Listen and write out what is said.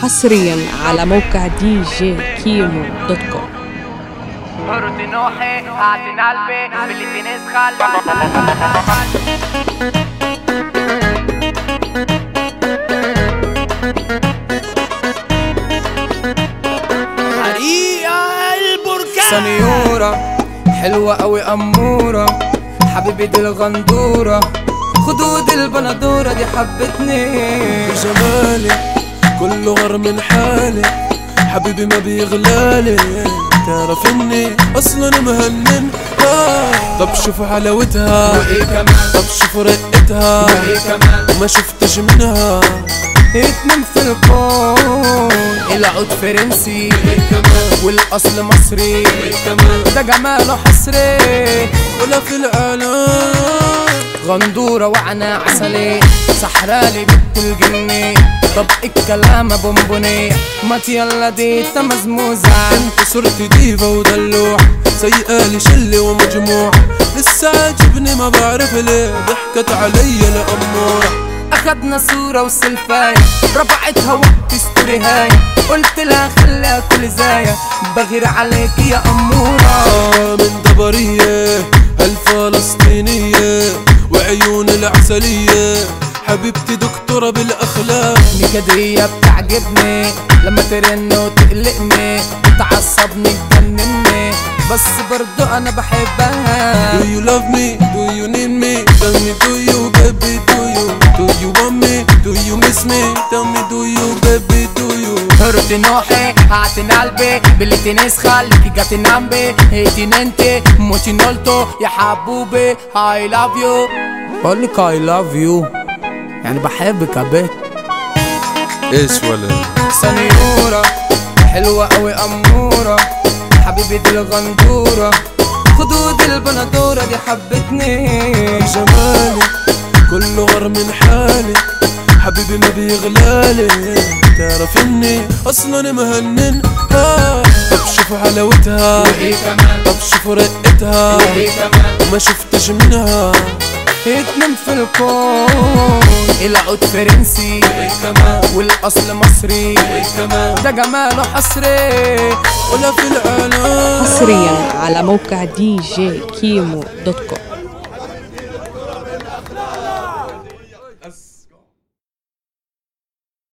حصريا على موقع دي جي كيمو دوت كوم هرد نوحي اعطينا قلبي باللي تنسخل حريقة البركان سنيورة حلوة أوي أمورة حبيبي دي الغندورة خدود البندورة دي حبتني جمالي كله غر من حالي حبيبي ما بيغلالي تعرف اني اصلا مهنن آه. طب شوف حلاوتها وإيه كمان طب شوف رقتها وإيه كمان وما شفتش منها اتنين في الكون العود فرنسي إيه كمان والأصل مصري إيه كمان ده جماله حصري ولا في العالم غندورة وعنا عسلي سحرالي بنت الجني طب الكلام بونبوني ما يلا دي مزموزة انت صرت ديفا ودلوع سيئة شلة ومجموع لسه عاجبني ما بعرف ليه ضحكت علي الأمورة اخدنا صورة وسلفاية رفعتها وقت ستوريهاي قلت لها خليها كل زايا بغير عليك يا أمورة آه من دبرية الفلسطينية وعيون العسلية حبيبتي دكتورة بالأخلاق نكدية بتعجبني لما ترن وتقلقني وتعصبني تجنني بس برضو انا بحبها Do you love me? Do you need me? Tell me do you baby do you? Do you want me? Do you miss me? Tell me do you baby do you? هرت نوحي هاتن قلبي باللي تنسخل لكي جاتي نامبي هيتين انتي موتي نولتو يا حبوبي I love you بقولك I love you يعني بحبك يا بيت ايش ولا سنيورة حلوة أوي أمورة حبيبي دي الغندورة خدود البندورة دي حبتني جمالي كله غر من حالي حبيبي ما بيغلالي تعرف اني اصلا مهنن آه. طب شوف حلاوتها وإيه كمان طب شوف رقتها وإيه كمان وما شفتش منها اتنين في الكون العود فرنسي إيه كمان والأصل مصري إيه كمان ده جماله حصري ولا في العالم حصريا على موقع دي جي كيمو دوت كوم